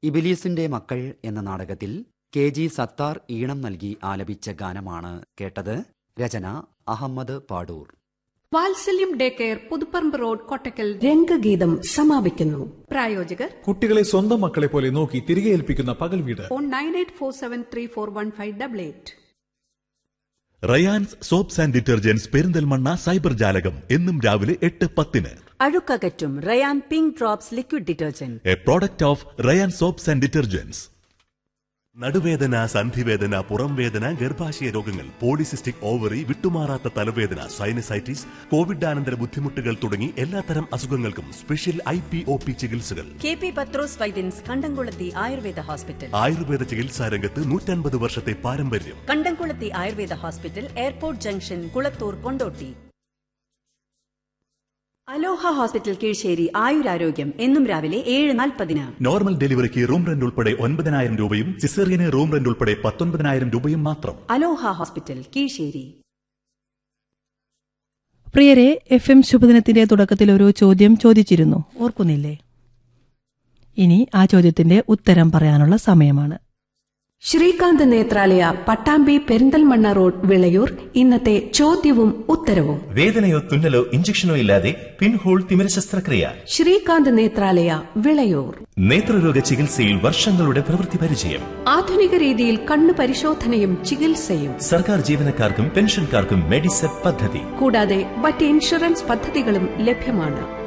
ഇബിലീസിന്റെ മക്കൾ എന്ന നാടകത്തിൽ കെ ജി സത്താർ ഈണം നൽകി ആലപിച്ച ഗാനമാണ് കേട്ടത് രചന Ahammed Padoor Vatsalyam day care Puthuparamba road Kottakkal രംഗഗീതം സമാപിക്കുന്നു പ്രായോജകർ കുട്ടികളെ സ്വന്തം മക്കളെ പോലെ നോക്കി തിരികെ ഏൽപ്പിക്കുന്ന പകൽ വീട് phone nine eight four seven three four one five double eight Rayans soaps and detergents Perinthalmanna cyber Jalakam എന്നും രാവിലെ എട്ട് പത്തിന് അഴുക്കകറ്റും Rayan pink drops liquid detergent a product of Rayan soaps and detergents നടുവേദന സന്ധിവേദന പുറംവേദന ഗർഭാശയ രോഗങ്ങൾ പോളിസിസ്റ്റിക് ഓവറി വിട്ടുമാറാത്ത തലവേദന സൈനസൈറ്റിസ് കോവിഡാനന്തര ബുദ്ധിമുട്ടുകൾ തുടങ്ങി എല്ലാത്തരം അസുഖങ്ങൾക്കും special I P O P ചികിത്സകൾ K P Pathros Vaidyans Kandamkulathy Ayurveda hospital Ayurveda ചികിത്സാ രംഗത്ത് നൂറ്റൻപത് വർഷത്തെ പാരമ്പര്യം Kandamkulathy Ayurveda hospital airport junction Kulathur Kondotty Aloha hospital Keezhissery ആയുരാരോഗ്യം എന്നും രാവിലെ ഏഴ് നാൽപ്പതിന് നോർമൽ ഡെലിവറിക്ക് റൂം റെന്റ് ഉൾപ്പെടെ ഒൻപതിനായിരം രൂപയും സിസേറിയന് റൂം റെന്റ് ഉൾപ്പെടെ പത്തൊൻപതിനായിരം രൂപയും മാത്രം അലോഹ ഹോസ്പിറ്റൽ കീഴ്ശ്ശേരി പ്രിയരെ എഫ് എം ശുഭദിനത്തിന്റെ തുടക്കത്തിൽ ഒരു ചോദ്യം ചോദിച്ചിരുന്നു ഓർക്കുന്നില്ലേ ഇനി ആ ചോദ്യത്തിന്റെ ഉത്തരം പറയാനുള്ള സമയമാണ് ശ്രീകാന്ത് നേത്രാലയ പട്ടാമ്പി പെരിന്തൽമണ്ണ റോഡ് വിളയൂർ ഇന്നത്തെ ചോദ്യവും ഉത്തരവും വേദനയോ തുന്നലോ ഇഞ്ചക്ഷനോ ഇല്ലാതെ പിൻഹോൾ തിമിര ശസ്ത്രക്രിയ ശ്രീകാന്ത് നേത്രാലയ വിളയൂർ നേത്രരോഗ ചികിത്സയിൽ വർഷങ്ങളുടെ പ്രവൃത്തി പരിചയം ആധുനിക രീതിയിൽ കണ്ണു പരിശോധനയും ചികിത്സയും സർക്കാർ ജീവനക്കാർക്കും പെൻഷൻകാർക്കും മെഡിസെപ് പദ്ധതി കൂടാതെ മറ്റ് ഇൻഷുറൻസ് പദ്ധതികളും ലഭ്യമാണ്